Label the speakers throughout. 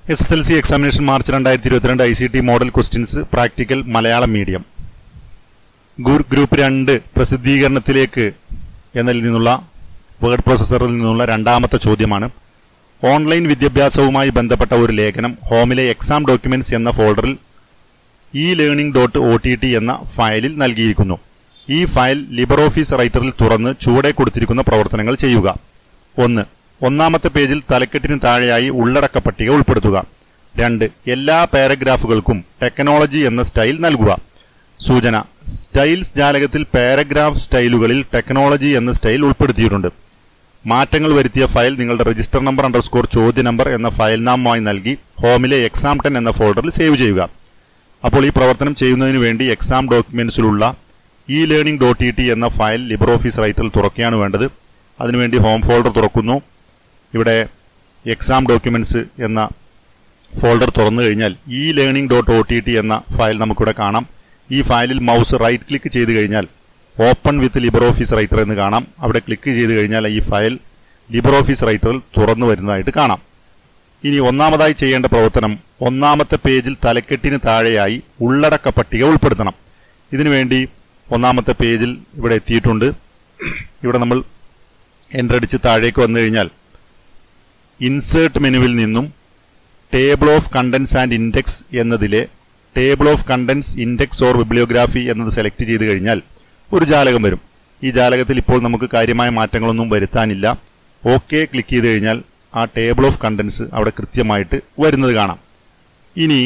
Speaker 1: S S L C examination March രണ്ടായിരത്തി ഇരുപത്തിരണ്ട് I C T model questions practical Malayalam medium group രണ്ട് പ്രസിദ്ധീകരണത്തിലേക്ക് എന്നതിൽ നിന്നുള്ള വേർഡ് പ്രോസസ്സറിൽ നിന്നുള്ള രണ്ടാമത്തെ ചോദ്യമാണ് ഓൺലൈൻ വിദ്യാഭ്യാസവുമായി ബന്ധപ്പെട്ട ഒരു ലേഖനം ഹോമിലെ എക്സാം ഡോക്യുമെന്റ്സ് എന്ന ഫോൾഡറിൽ e learning dot O T T എന്ന ഫയലിൽ നൽകിയിരിക്കുന്നു ഈ ഫയൽ ലിബർ ഓഫീസ് റൈറ്ററിൽ തുറന്ന് ചുവടെ കൊടുത്തിരിക്കുന്ന പ്രവർത്തനങ്ങൾ ചെയ്യുക ഒന്ന് ഒന്നാമത്തെ പേജിൽ തലക്കെട്ടിന് താഴെയായി ഉള്ളടക്ക പട്ടിക ഉൾപ്പെടുത്തുക രണ്ട് എല്ലാ പാരഗ്രാഫുകൾക്കും ടെക്നോളജി എന്ന സ്റ്റൈൽ നൽകുക സൂചന സ്റ്റൈൽസ് ജാലകത്തിൽ പാരഗ്രാഫ് സ്റ്റൈലുകളിൽ ടെക്നോളജി എന്ന സ്റ്റൈൽ ഉൾപ്പെടുത്തിയിട്ടുണ്ട് മാറ്റങ്ങൾ വരുത്തിയ ഫയൽ നിങ്ങളുടെ രജിസ്റ്റർ നമ്പർ അണ്ടർസ്കോർ ചോദ്യ നമ്പർ എന്ന ഫയൽ നാമമായി നൽകി ഹോമിലെ എക്സാം ടെൻ എന്ന ഫോൾഡറിൽ സേവ് ചെയ്യുക അപ്പോൾ ഈ പ്രവർത്തനം ചെയ്യുന്നതിന് വേണ്ടി എക്സാം ഡോക്യുമെന്റ്സിലുള്ള e learning dot E T എന്ന ഫയൽ ലിബർ ഓഫീസ് റൈറ്ററിൽ തുറക്കുകയാണ് വേണ്ടത് അതിനുവേണ്ടി ഹോം ഫോൾഡർ തുറക്കുന്നു ഇവിടെ എക്സാം ഡോക്യുമെന്റ്സ് എന്ന ഫോൾഡർ തുറന്നു കഴിഞ്ഞാൽ e learning dot O T T എന്ന ഫയൽ നമുക്കിവിടെ കാണാം ഈ ഫയലിൽ മൗസ് റൈറ്റ് ക്ലിക്ക് ചെയ്ത് കഴിഞ്ഞാൽ open with Libre Office Writer എന്ന് കാണാം അവിടെ ക്ലിക്ക് ചെയ്ത് കഴിഞ്ഞാൽ ഈ ഫയൽ ലിബർ ഓഫീസ് റൈറ്ററിൽ തുറന്നു വരുന്നതായിട്ട് കാണാം ഇനി ഒന്നാമതായി ചെയ്യേണ്ട പ്രവർത്തനം ഒന്നാമത്തെ പേജിൽ തലക്കെട്ടിന് താഴെയായി ഉള്ളടക്ക പട്ടിക ഉൾപ്പെടുത്തണം ഇതിനുവേണ്ടി ഒന്നാമത്തെ പേജിൽ ഇവിടെ എത്തിയിട്ടുണ്ട് ഇവിടെ നമ്മൾ എൻ്റർ അടിച്ച് താഴേക്ക് വന്നു കഴിഞ്ഞാൽ ഇൻസേർട്ട് മെനുവിൽ നിന്നും table of contents and index എന്നതിലെ table of contents index or bibliography എന്നത് സെലക്ട് ചെയ്ത് കഴിഞ്ഞാൽ ഒരു ജാലകം വരും ഈ ജാലകത്തിൽ ഇപ്പോൾ നമുക്ക് കാര്യമായ മാറ്റങ്ങളൊന്നും വരുത്താനില്ല ഓക്കെ ക്ലിക്ക് ചെയ്ത് കഴിഞ്ഞാൽ ആ ടേബിൾ ഓഫ് കണ്ടൻസ് അവിടെ കൃത്യമായിട്ട് വരുന്നത് കാണാം ഇനി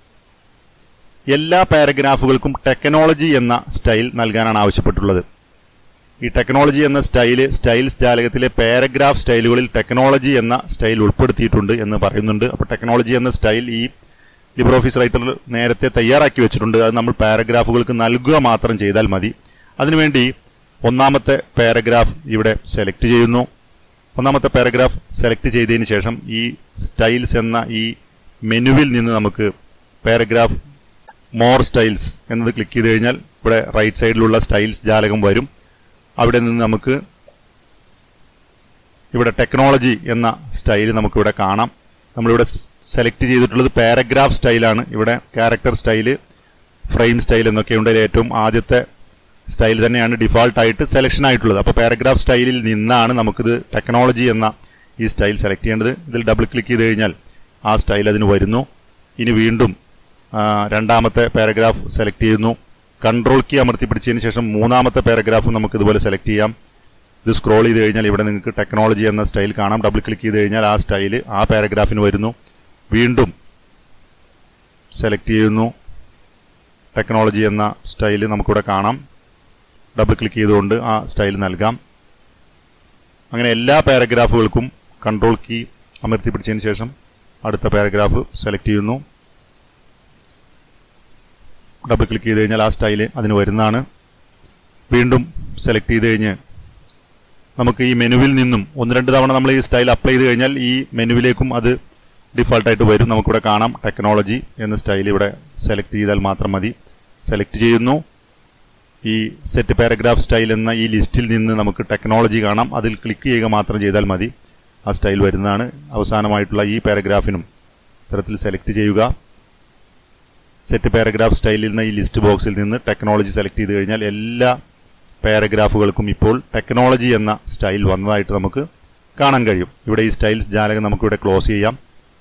Speaker 1: എല്ലാ പാരഗ്രാഫുകൾക്കും ടെക്നോളജി എന്ന സ്റ്റൈൽ നൽകാനാണ് ആവശ്യപ്പെട്ടുള്ളത് ഈ ടെക്നോളജി എന്ന സ്റ്റൈല് സ്റ്റൈൽസ് ജാലകത്തിലെ പാരഗ്രാഫ് സ്റ്റൈലുകളിൽ ടെക്നോളജി എന്ന സ്റ്റൈൽ ഉൾപ്പെടുത്തിയിട്ടുണ്ട് എന്ന് പറയുന്നുണ്ട് അപ്പോൾ ടെക്നോളജി എന്ന സ്റ്റൈൽ ഈ ലിബർ ഓഫീസ് റൈറ്ററിൽ നേരത്തെ തയ്യാറാക്കി വെച്ചിട്ടുണ്ട് അത് നമ്മൾ പാരഗ്രാഫുകൾക്ക് നൽകുക മാത്രം ചെയ്താൽ മതി അതിനുവേണ്ടി ഒന്നാമത്തെ പാരഗ്രാഫ് ഇവിടെ സെലക്ട് ചെയ്യുന്നു ഒന്നാമത്തെ പാരഗ്രാഫ് സെലക്ട് ചെയ്തതിന് ശേഷം ഈ സ്റ്റൈൽസ് എന്ന ഈ മെനുവിൽ നിന്ന് നമുക്ക് പാരഗ്രാഫ് മോർ സ്റ്റൈൽസ് എന്നത് ക്ലിക്ക് ചെയ്ത് കഴിഞ്ഞാൽ ഇവിടെ റൈറ്റ് സൈഡിലുള്ള സ്റ്റൈൽസ് ജാലകം വരും അവിടെ നിന്ന് നമുക്ക് ഇവിടെ ടെക്നോളജി എന്ന സ്റ്റൈൽ നമുക്കിവിടെ കാണാം നമ്മളിവിടെ സെലക്ട് ചെയ്തിട്ടുള്ളത് പാരഗ്രാഫ് സ്റ്റൈലാണ് ഇവിടെ ക്യാരക്ടർ സ്റ്റൈല് ഫ്രെയിം സ്റ്റൈൽ എന്നൊക്കെയുണ്ട് അതിൽ ഏറ്റവും ആദ്യത്തെ സ്റ്റൈൽ തന്നെയാണ് ഡിഫാൾട്ട് ആയിട്ട് സെലക്ഷൻ ആയിട്ടുള്ളത് അപ്പോൾ പാരഗ്രാഫ് സ്റ്റൈലിൽ നിന്നാണ് നമുക്കിത് ടെക്നോളജി എന്ന ഈ സ്റ്റൈൽ സെലക്ട് ചെയ്യേണ്ടത് ഇതിൽ ഡബിൾ ക്ലിക്ക് ചെയ്ത് കഴിഞ്ഞാൽ ആ സ്റ്റൈൽ അതിന് വരുന്നു ഇനി വീണ്ടും ആ, രണ്ടാമത്തെ പാരഗ്രാഫ് സെലക്ട് ചെയ്യുന്നു കൺട്രോൾ കീ അമർത്തി പിടിച്ചതിന് ശേഷം മൂന്നാമത്തെ പാരഗ്രാഫ് നമുക്ക് ഇതുപോലെ സെലക്ട് ചെയ്യാം ഇത് സ്ക്രോൾ ചെയ്ത് കഴിഞ്ഞാൽ ഇവിടെ നിങ്ങൾക്ക് ടെക്നോളജി എന്ന സ്റ്റൈൽ കാണാം ഡബിൾ ക്ലിക്ക് ചെയ്ത് കഴിഞ്ഞാൽ ആ സ്റ്റൈൽ ആ പാരഗ്രാഫിന് വരുന്നു വീണ്ടും സെലക്ട് ചെയ്യുന്നു ടെക്നോളജി എന്ന സ്റ്റൈൽ നമുക്കിവിടെ കാണാം ഡബിൾ ക്ലിക്ക് ചെയ്തുകൊണ്ട് ആ സ്റ്റൈൽ നൽകാം അങ്ങനെ എല്ലാ പാരഗ്രാഫുകൾക്കും കൺട്രോൾ കീ അമർത്തി പിടിച്ചതിന് ശേഷം അടുത്ത പാരഗ്രാഫ് സെലക്ട് ചെയ്യുന്നു ഡബിൾ ക്ലിക്ക് ചെയ്ത് കഴിഞ്ഞാൽ ആ സ്റ്റൈൽ അതിന് വരുന്നതാണ് വീണ്ടും സെലക്ട് ചെയ്ത് കഴിഞ്ഞ് നമുക്ക് ഈ മെനുവിൽ നിന്നും ഒന്ന് രണ്ട് തവണ നമ്മൾ ഈ സ്റ്റൈൽ അപ്ലൈ ചെയ്ത് കഴിഞ്ഞാൽ ഈ മെനുവിലേക്കും അത് ഡിഫാൾട്ടായിട്ട് വരും നമുക്കിവിടെ കാണാം ടെക്നോളജി എന്ന സ്റ്റൈൽ ഇവിടെ സെലക്ട് ചെയ്താൽ മാത്രം മതി സെലക്ട് ചെയ്യുന്നു ഈ സെറ്റ് പാരഗ്രാഫ് സ്റ്റൈൽ എന്ന ഈ ലിസ്റ്റിൽ നിന്ന് നമുക്ക് ടെക്നോളജി കാണാം അതിൽ ക്ലിക്ക് ചെയ്യുക മാത്രം ചെയ്താൽ മതി ആ സ്റ്റൈൽ വരുന്നതാണ് അവസാനമായിട്ടുള്ള ഈ പാരഗ്രാഫിനും ഇത്തരത്തിൽ സെലക്ട് ചെയ്യുക സെറ്റ് പാരഗ്രാഫ് സ്റ്റൈലിൽ നിന്ന് ഈ ലിസ്റ്റ് ബോക്സിൽ നിന്ന് ടെക്നോളജി സെലക്ട് ചെയ്ത് കഴിഞ്ഞാൽ എല്ലാ പാരഗ്രാഫുകൾക്കും ഇപ്പോൾ ടെക്നോളജി എന്ന സ്റ്റൈൽ വന്നതായിട്ട് നമുക്ക് കാണാൻ കഴിയും ഇവിടെ ഈ സ്റ്റൈൽസ് ജാലകം നമുക്കിവിടെ ക്ലോസ് ചെയ്യാം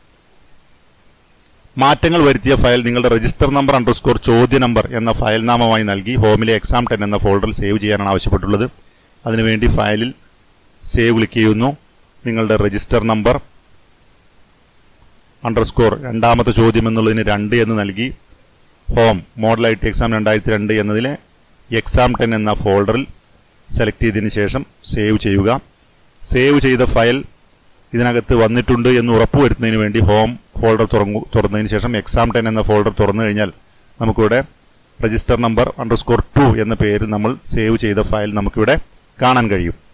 Speaker 1: മാറ്റങ്ങൾ വരുത്തിയ ഫയൽ നിങ്ങളുടെ രജിസ്റ്റർ നമ്പർ അണ്ടർസ്കോർ ചോദ്യ നമ്പർ എന്ന ഫയൽ നാമമായി നൽകി ഹോമിലെ എക്സാം ടെൻ എന്ന ഫോൾഡറിൽ സേവ് ചെയ്യാനാണ് ആവശ്യപ്പെട്ടുള്ളത് അതിനുവേണ്ടി ഫയലിൽ സേവ് ക്ലിക്ക് ചെയ്യുന്നു നിങ്ങളുടെ രജിസ്റ്റർ നമ്പർ അണ്ടർസ്കോർ രണ്ടാമത്തെ ചോദ്യം എന്നുള്ളതിന് രണ്ട് എന്ന് നൽകി home model I T exam രണ്ടായിരത്തി രണ്ട് എന്നതിലെ എക്സാം ടെൻ എന്ന ഫോൾഡറിൽ സെലക്ട് ചെയ്തതിന് ശേഷം സേവ് ചെയ്യുക സേവ് ചെയ്ത ഫയൽ ഇതിനകത്ത് വന്നിട്ടുണ്ട് എന്ന് ഉറപ്പുവരുത്തുന്നതിന് വേണ്ടി ഹോം ഫോൾഡർ തുറങ്ങു തുറന്നതിന് ശേഷം എക്സാം ടെൻ എന്ന ഫോൾഡർ തുറന്നു കഴിഞ്ഞാൽ നമുക്കിവിടെ രജിസ്റ്റർ നമ്പർ അണ്ടർസ്കോർ ടു എന്ന പേര് നമ്മൾ സേവ് ചെയ്ത ഫയൽ നമുക്കിവിടെ കാണാൻ കഴിയും